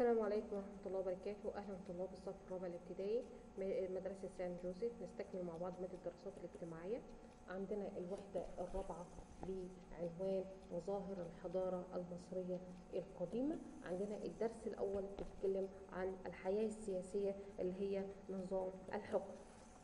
السلام عليكم ورحمة الله وبركاته أهلا طلاب الصف الرابع الابتدائي م- مدرسة سان جوزيف نستكمل مع بعض مادة الدراسات الاجتماعية عندنا الوحدة الرابعة بعنوان مظاهر الحضارة المصرية القديمة عندنا الدرس الأول بيتكلم عن الحياة السياسية اللي هي نظام الحكم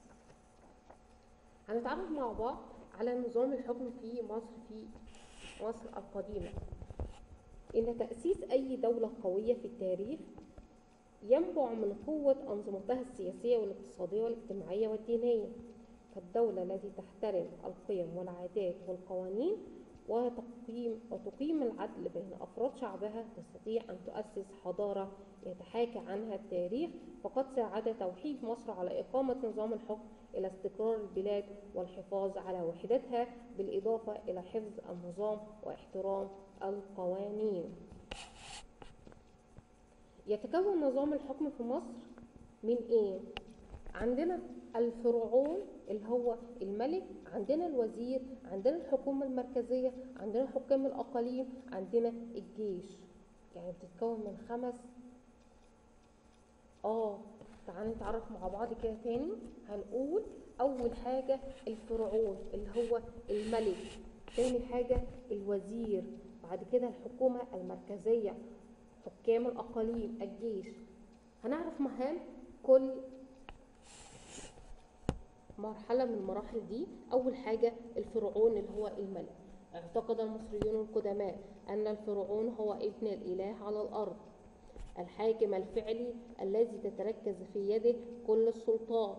هنتعرف مع بعض على نظام الحكم في مصر في مصر القديمة إن تأسيس أي دولة قوية في التاريخ ينبع من قوة أنظمتها السياسية والاقتصادية والاجتماعية والدينية فالدولة التي تحترم القيم والعادات والقوانين وتقيم وتقيم العدل بين أفراد شعبها تستطيع أن تؤسس حضارة يتحاكى عنها التاريخ فقد ساعد توحيد مصر على إقامة نظام الحكم إلى استقرار البلاد والحفاظ على وحدتها بالإضافة إلى حفظ النظام واحترام القوانين يتكون نظام الحكم في مصر من ايه عندنا الفرعون اللي هو الملك عندنا الوزير عندنا الحكومة المركزية عندنا حكام الأقاليم عندنا الجيش يعني بتتكون من خمس اه تعالوا نتعرف مع بعض كده تاني هنقول أول حاجة الفرعون اللي هو الملك تاني حاجة الوزير بعد كده الحكومة المركزية حكام الأقاليم الجيش هنعرف مهام كل مرحلة من المراحل دي أول حاجة الفرعون اللي هو الملك اعتقد المصريون القدماء أن الفرعون هو ابن الإله على الأرض الحاكم الفعلي الذي تتركز في يده كل السلطات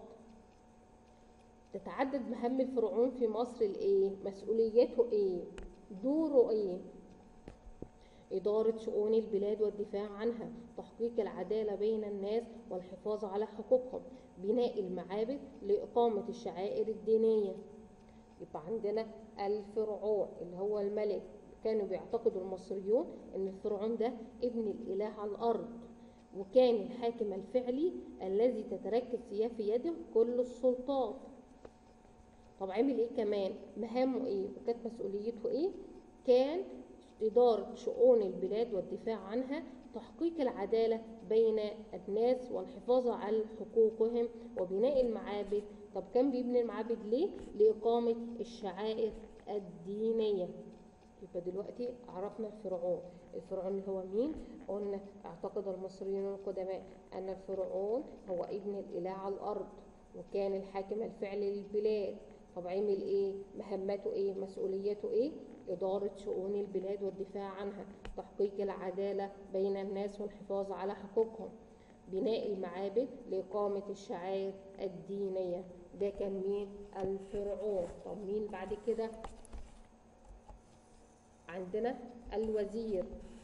تتعدد مهام الفرعون في مصر الايه مسؤوليته ايه دوره ايه إدارة شؤون البلاد والدفاع عنها تحقيق العدالة بين الناس والحفاظ على حقوقهم بناء المعابد لإقامة الشعائر الدينية يبقى عندنا الفرعون اللي هو الملك كانوا بيعتقدوا المصريون ان الفرعون ده ابن الاله على الارض وكان الحاكم الفعلي الذي تتركز في يده كل السلطات طب عمل ايه كمان مهامه ايه وكانت مسؤوليته ايه كان إدارة شؤون البلاد والدفاع عنها تحقيق العدالة بين الناس والحفاظ على حقوقهم وبناء المعابد طب كان بيبني المعابد ليه؟ لإقامة الشعائر الدينية يبقى دلوقتي عرفنا الفرعون الفرعون اللي هو مين قلنا اعتقد المصريون القدماء ان الفرعون هو ابن الاله على الارض وكان الحاكم الفعلي للبلاد طب عمل ايه مهمته ايه مسؤوليته ايه إدارة شؤون البلاد والدفاع عنها تحقيق العدالة بين الناس والحفاظ على حقوقهم بناء المعابد لإقامة الشعائر الدينية ده كان مين الفرعون طب مين بعد كده عندنا الوزير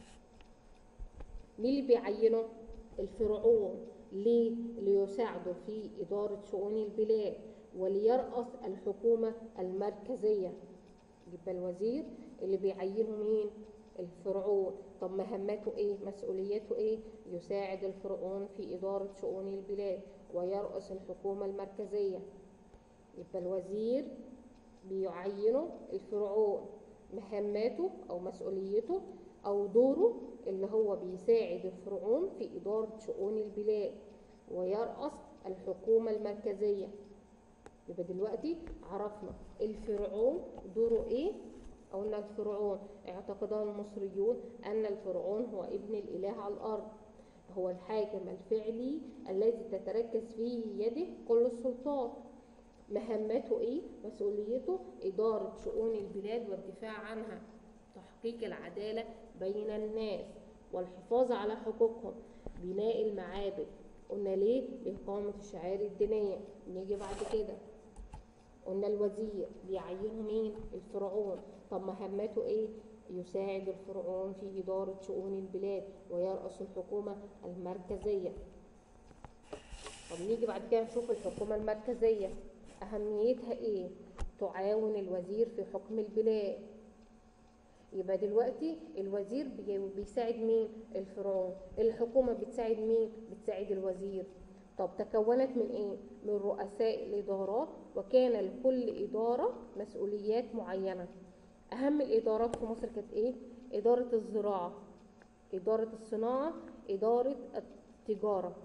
مين اللي بيعينه الفرعون ليه ليساعده في إدارة شؤون البلاد وليرأس الحكومة المركزية يبقى الوزير اللي بيعينه مين الفرعون طب مهمته ايه مسؤوليته ايه يساعد الفرعون في إدارة شؤون البلاد ويرأس الحكومة المركزية يبقى الوزير بيعينه الفرعون مهماته أو مسؤوليته أو دوره اللي هو بيساعد الفرعون في إدارة شؤون البلاد ويرأس الحكومة المركزية يبقى دلوقتي عرفنا الفرعون دوره ايه قلنا الفرعون اعتقدها المصريون ان الفرعون هو ابن الاله على الارض هو الحاكم الفعلي الذي تتركز في يده كل السلطات مهمته ايه مسؤوليته اداره شؤون البلاد والدفاع عنها تحقيق العداله بين الناس والحفاظ على حقوقهم بناء المعابد قلنا ليه لإقامة الشعائر الدينية نيجي بعد كده قلنا الوزير بيعينه مين الفرعون طب مهمته ايه يساعد الفرعون في إدارة شؤون البلاد ويرأس الحكومة المركزية طب نيجي بعد كده نشوف الحكومة المركزية أهميتها ايه تعاون الوزير في حكم البلاد يبقى دلوقتي الوزير بيساعد مين الفرعون الحكومة بتساعد مين بتساعد الوزير طب تكونت من ايه من رؤساء الادارات وكان لكل اداره مسؤوليات معينه اهم الادارات في مصر كانت ايه اداره الزراعه إدارة الصناعة إدارة التجارة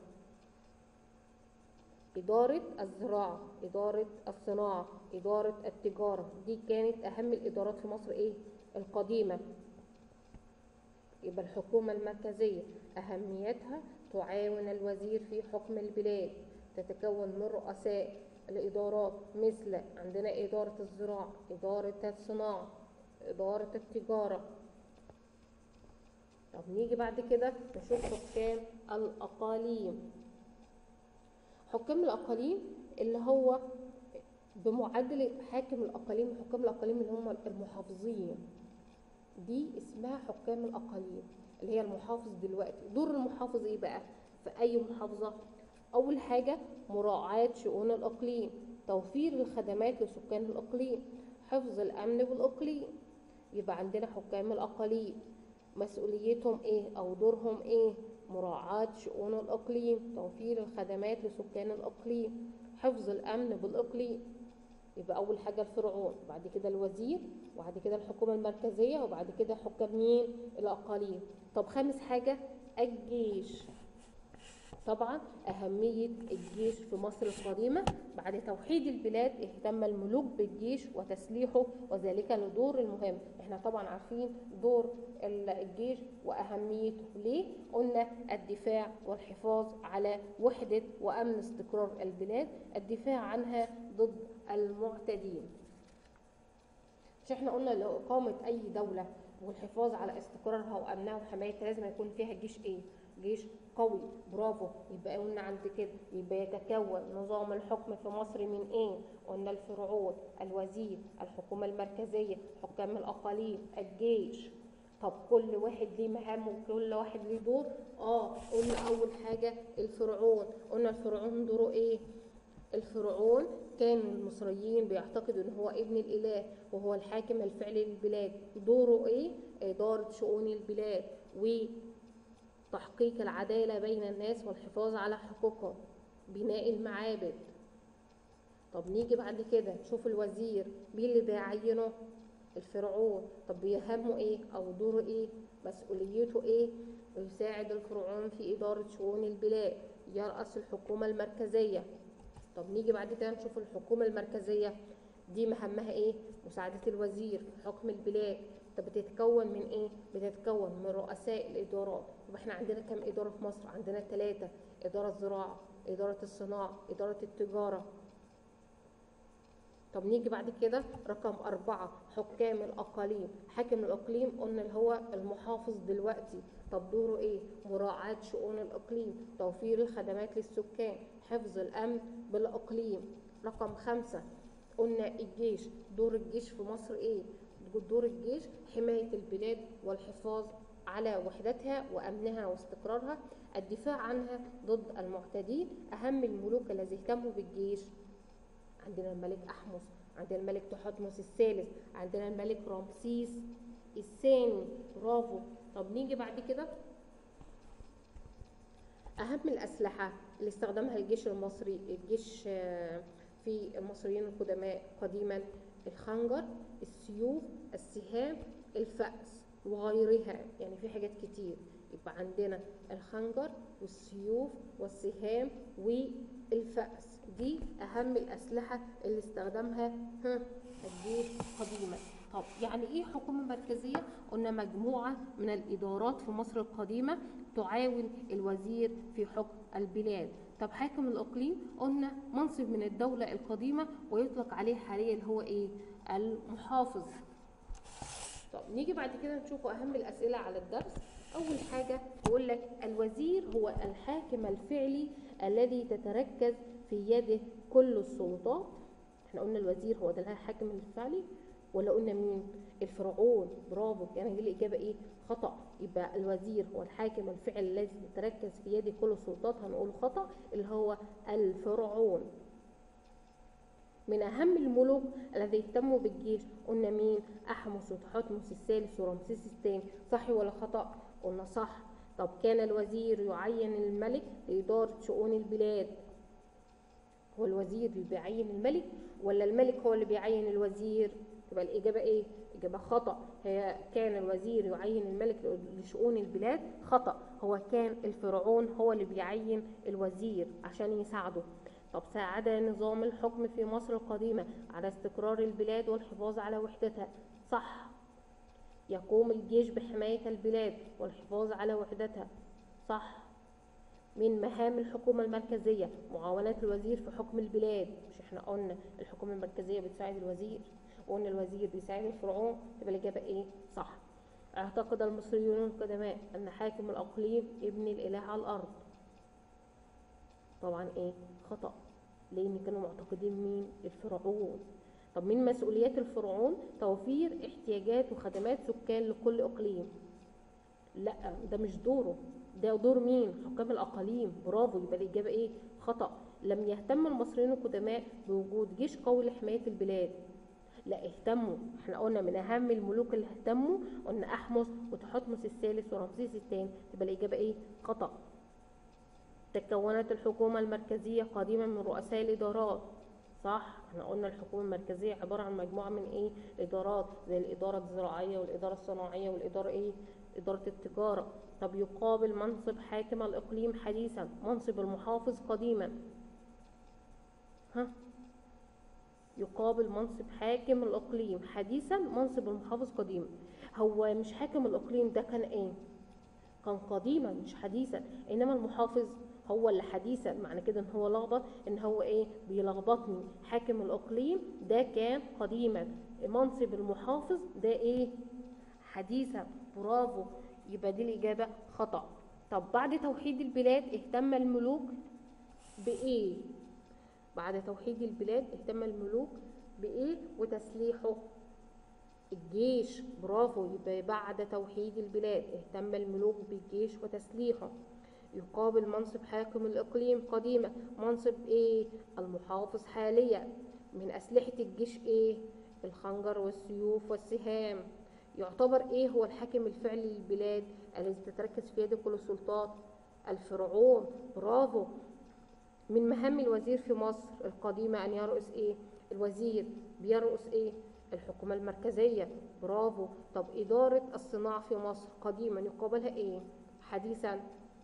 إدارة الزراعة إدارة الصناعة إدارة التجارة دي كانت أهم الإدارات في مصر إيه؟ القديمة يبقى الحكومة المركزية أهميتها تعاون الوزير في حكم البلاد تتكون من رؤساء الإدارات مثل عندنا إدارة الزراعة إدارة الصناعة إدارة التجارة طب نيجي بعد كده نشوف حكام الأقاليم حكام الأقاليم اللي هو بمعادلة حاكم الأقاليم حكام الأقاليم اللي هم المحافظين دي اسمها حكام الأقاليم اللي هي المحافظ دلوقتي دور المحافظ ايه بقى في أي محافظة أول حاجة مراعاة شؤون الإقليم توفير الخدمات لسكان الإقليم حفظ الأمن بالإقليم يبقى عندنا حكام الأقاليم مسؤوليتهم ايه أو دورهم ايه مراعاة شؤون الإقليم توفير الخدمات لسكان الإقليم حفظ الأمن بالإقليم يبقى أول حاجة الفرعون بعد كده الوزير وبعد كده الحكومة المركزية وبعد كده حكام مين الأقاليم طب خامس حاجة الجيش طبعا أهمية الجيش في مصر القديمة بعد توحيد البلاد اهتم الملوك بالجيش وتسليحه وذلك لدور المهم احنا طبعا عارفين دور الجيش وأهميته ليه قلنا الدفاع والحفاظ على وحدة وأمن استقرار البلاد الدفاع عنها ضد المعتدين مش احنا قلنا لو إقامة أي دولة والحفاظ على استقرارها وأمنها وحمايتها لازم يكون فيها جيش إيه؟ جيش قوي برافو يبقى قلنا عند كده يبقى يتكون نظام الحكم في مصر من ايه قلنا الفرعون الوزير الحكومة المركزية حكام الأقاليم الجيش طب كل واحد ليه مهام وكل واحد ليه دور اه قلنا اول حاجة الفرعون قلنا الفرعون دوره ايه الفرعون كان المصريين بيعتقدوا ان هو ابن الاله وهو الحاكم الفعلي للبلاد دوره ايه ادارة شؤون البلاد وتحقيق العدالة بين الناس والحفاظ على حقوقهم بناء المعابد طب نيجي بعد كده نشوف الوزير مين اللي بيعينه الفرعون طب بيهمه ايه او دوره ايه مسؤوليته ايه يساعد الفرعون في إدارة شؤون البلاد يرأس الحكومة المركزية طب نيجي بعد كده نشوف الحكومة المركزية دي مهمها ايه مساعدة الوزير في حكم البلاد طب بتتكون من ايه بتتكون من رؤساء الادارات طب احنا عندنا كم اداره في مصر عندنا ثلاثه اداره زراعه اداره الصناعه اداره التجاره طب نيجي بعد كده رقم أربعة حكام الأقاليم حاكم الإقليم قلنا اللي هو المحافظ دلوقتي طب دوره إيه مراعاة شؤون الإقليم توفير الخدمات للسكان حفظ الأمن بالإقليم رقم خمسة قلنا الجيش دور الجيش في مصر إيه دور الجيش حماية البلاد والحفاظ على وحدتها وأمنها واستقرارها الدفاع عنها ضد المعتدين أهم الملوك الذي اهتموا بالجيش عندنا الملك أحمس عندنا الملك تحتمس الثالث عندنا الملك رمسيس الثاني برافو طب نيجي بعد كده أهم الأسلحة اللي استخدمها الجيش المصري الجيش آه، في المصريين القدماء قديما الخنجر السيوف السهام الفأس وغيرها يعني في حاجات كتير يبقى عندنا الخنجر والسيوف والسهام والفأس دي أهم الأسلحة اللي استخدمها ها، الجيش قديما طب يعني ايه حكومة مركزية؟ قلنا مجموعة من الإدارات في مصر القديمة تعاون الوزير في حكم البلاد طب حاكم الإقليم قلنا منصب من الدولة القديمة ويطلق عليه حاليا اللي هو ايه؟ المحافظ طب نيجي بعد كده نشوف أهم الأسئلة على الدرس أول حاجة بيقول لك الوزير هو الحاكم الفعلي الذي تتركز في يده كل السلطات احنا قلنا الوزير هو ده الحاكم الفعلي ولا قلنا مين الفرعون برافو يعني دي الإجابة إيه خطأ يبقى الوزير هو الحاكم الفعلي الذي يتركز في يده كل السلطات هنقول خطأ اللي هو الفرعون من أهم الملوك الذي اهتموا بالجيش قلنا مين أحمس وتحتمس الثالث ورمسيس الثاني صح ولا خطأ قلنا صح طب كان الوزير يعين الملك لإدارة شؤون البلاد هو الوزير اللي بيعين الملك ولا الملك هو اللي بيعين الوزير يبقى الإجابة إيه؟ إجابة خطأ هي كان الوزير يعين الملك لشؤون البلاد خطأ هو كان الفرعون هو اللي بيعين الوزير عشان يساعده طب ساعد نظام الحكم في مصر القديمة على استقرار البلاد والحفاظ على وحدتها صح يقوم الجيش بحماية البلاد والحفاظ على وحدتها صح من مهام الحكومة المركزية معاونة الوزير في حكم البلاد مش احنا قلنا الحكومة المركزية بتساعد الوزير وقلنا الوزير بيساعد الفرعون يبقى الإجابة ايه صح اعتقد المصريون القدماء أن حاكم الأقليم ابن الإله على الأرض طبعا ايه خطأ لأن كانوا معتقدين مين الفرعون طب من مسؤوليات الفرعون توفير احتياجات وخدمات سكان لكل اقليم لا ده مش دوره ده دور مين حكام الاقاليم برافو يبقى الاجابه ايه خطا لم يهتم المصريين القدماء بوجود جيش قوي لحمايه البلاد لا اهتموا احنا قلنا من اهم الملوك اللي اهتموا قلنا احمس وتحتمس الثالث ورمسيس الثاني يبقى الاجابه ايه خطا تكونت الحكومه المركزيه قديما من رؤساء الادارات صح احنا قلنا الحكومه المركزيه عباره عن مجموعه من ايه ادارات زي الاداره الزراعيه والاداره الصناعيه والاداره ايه اداره التجاره طب يقابل منصب حاكم الاقليم حديثا منصب المحافظ قديما ها يقابل منصب حاكم الاقليم حديثا منصب المحافظ قديما هو مش حاكم الاقليم ده كان ايه كان قديما مش حديثا انما المحافظ هو اللي حديثا معنى كده ان هو لخبط ان هو ايه بيلخبطني حاكم الاقليم ده كان قديما منصب المحافظ ده ايه حديثا برافو يبقى دي الاجابه خطا طب بعد توحيد البلاد اهتم الملوك بايه بعد توحيد البلاد اهتم الملوك بايه وتسليحه الجيش برافو يبقى بعد توحيد البلاد اهتم الملوك بالجيش وتسليحه يقابل منصب حاكم الإقليم قديما منصب إيه؟ المحافظ حاليا من أسلحة الجيش إيه؟ الخنجر والسيوف والسهام يعتبر إيه هو الحاكم الفعلي للبلاد الذي تتركز في يده كل السلطات الفرعون برافو من مهام الوزير في مصر القديمة أن يرأس إيه؟ الوزير بيرأس إيه؟ الحكومة المركزية برافو طب إدارة الصناعة في مصر قديما يقابلها إيه؟ حديثا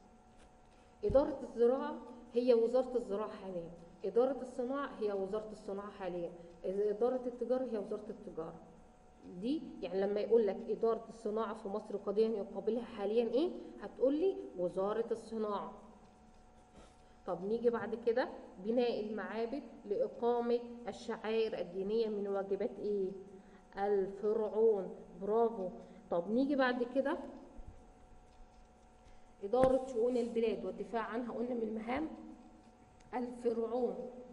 إدارة الزراعة هي وزارة الزراعة حاليا إدارة الصناعة هي وزارة الصناعة حاليا إدارة التجارة هي وزارة التجارة دي يعني لما يقول لك إدارة الصناعة في مصر قديما يقابلها حاليا إيه هتقول لي وزارة الصناعة طب نيجي بعد كده بناء المعابد لإقامة الشعائر الدينية من واجبات إيه الفرعون برافو طب نيجي بعد كده إدارة شؤون البلاد والدفاع عنها قلنا من مهام الفرعون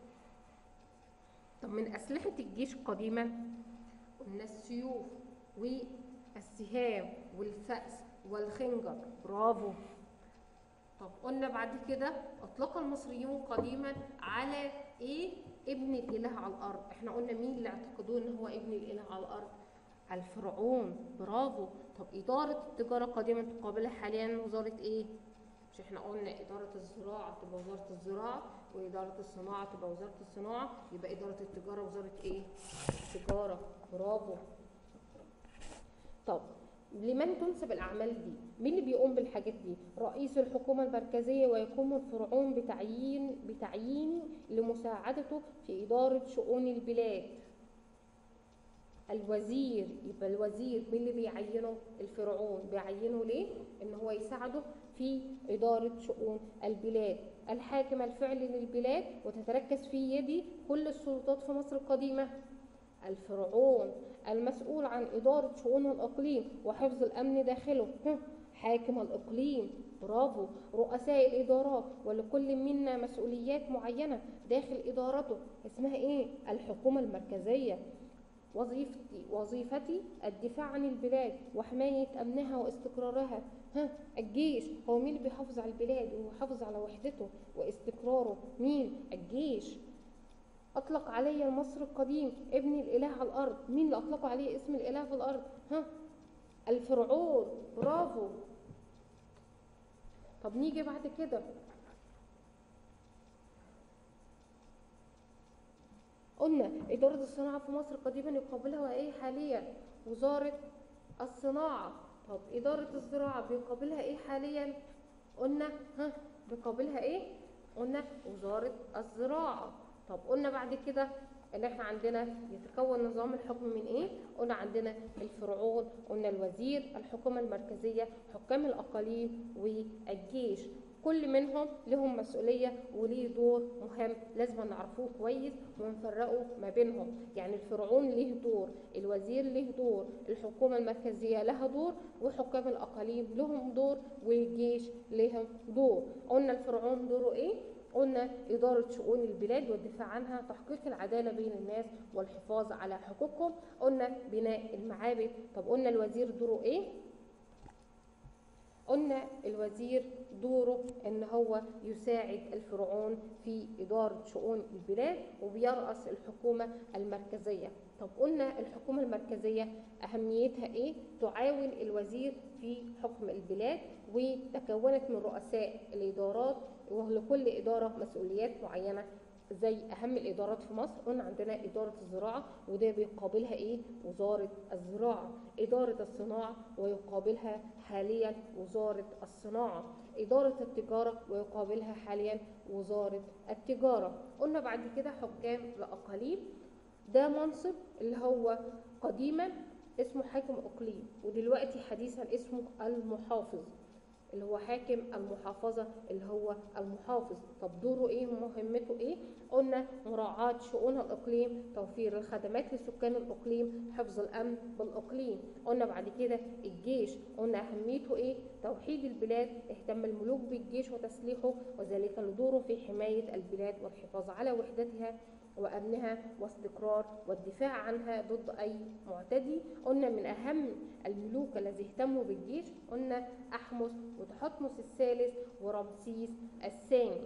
طب من أسلحة الجيش قديما قلنا السيوف والسهام والفأس والخنجر برافو طب قلنا بعد كده أطلق المصريون قديما على إيه ابن الإله على الأرض احنا قلنا مين اللي اعتقدوه إن هو ابن الإله على الأرض الفرعون برافو طب إدارة التجارة قديما تقابلها حاليا وزارة إيه؟ مش احنا قلنا إدارة الزراعة تبقى وزارة الزراعة وإدارة الصناعة تبقى وزارة الصناعة يبقى إدارة التجارة وزارة إيه؟ التجارة برافو طب لمن تنسب الأعمال دي؟ مين اللي بيقوم بالحاجات دي؟ رئيس الحكومة المركزية ويقوم الفرعون بتعيين بتعيين لمساعدته في إدارة شؤون البلاد الوزير يبقى الوزير مين اللي بيعينه الفرعون بيعينه ليه ان هو يساعده في اداره شؤون البلاد الحاكم الفعلي للبلاد وتتركز في يدي كل السلطات في مصر القديمه الفرعون المسؤول عن اداره شؤون الاقليم وحفظ الامن داخله حاكم الاقليم برافو رؤساء الادارات ولكل منا مسؤوليات معينه داخل ادارته اسمها ايه الحكومه المركزيه وظيفتي وظيفتي الدفاع عن البلاد وحماية أمنها واستقرارها ها الجيش هو مين اللي بيحافظ على البلاد ويحافظ على وحدته واستقراره مين الجيش أطلق علي المصر القديم ابن الإله على الأرض مين اللي أطلقوا عليه اسم الإله في الأرض ها الفرعون برافو طب نيجي بعد كده قلنا إدارة الصناعة في مصر قديما يقابلها إيه حاليا وزارة الصناعة طب إدارة الزراعة بيقابلها إيه حاليا قلنا ها بيقابلها إيه قلنا وزارة الزراعة طب قلنا بعد كده ان احنا عندنا يتكون نظام الحكم من ايه قلنا عندنا الفرعون قلنا الوزير الحكومة المركزية حكام الاقاليم والجيش كل منهم لهم مسؤولية وليه دور مهم لازم نعرفوه كويس ونفرقه ما بينهم يعني الفرعون ليه دور الوزير ليه دور الحكومة المركزية لها دور وحكام الأقاليم لهم دور والجيش لهم دور قلنا الفرعون دوره ايه قلنا إدارة شؤون البلاد والدفاع عنها تحقيق العدالة بين الناس والحفاظ على حقوقهم قلنا بناء المعابد طب قلنا الوزير دوره ايه قلنا الوزير دوره ان هو يساعد الفرعون في اداره شؤون البلاد وبيرأس الحكومه المركزيه طب قلنا الحكومه المركزيه اهميتها ايه تعاون الوزير في حكم البلاد وتكونت من رؤساء الادارات ولكل اداره مسؤوليات معينه زي اهم الادارات في مصر قلنا عندنا اداره الزراعه وده بيقابلها ايه وزاره الزراعه اداره الصناعه ويقابلها حاليا وزاره الصناعه اداره التجاره ويقابلها حاليا وزاره التجاره قلنا بعد كده حكام الاقاليم ده منصب اللي هو قديما اسمه حاكم اقليم ودلوقتي حديثا اسمه المحافظ اللي هو حاكم المحافظة اللي هو المحافظ طب دوره ايه ومهمته ايه قلنا مراعاة شؤون الإقليم توفير الخدمات لسكان الإقليم حفظ الأمن بالإقليم قلنا بعد كده الجيش قلنا أهميته ايه توحيد البلاد اهتم الملوك بالجيش وتسليحه وذلك لدوره في حماية البلاد والحفاظ على وحدتها وأمنها واستقرار والدفاع عنها ضد أي معتدي قلنا من أهم الملوك الذي اهتموا بالجيش قلنا أحمس وتحتمس الثالث ورمسيس الثاني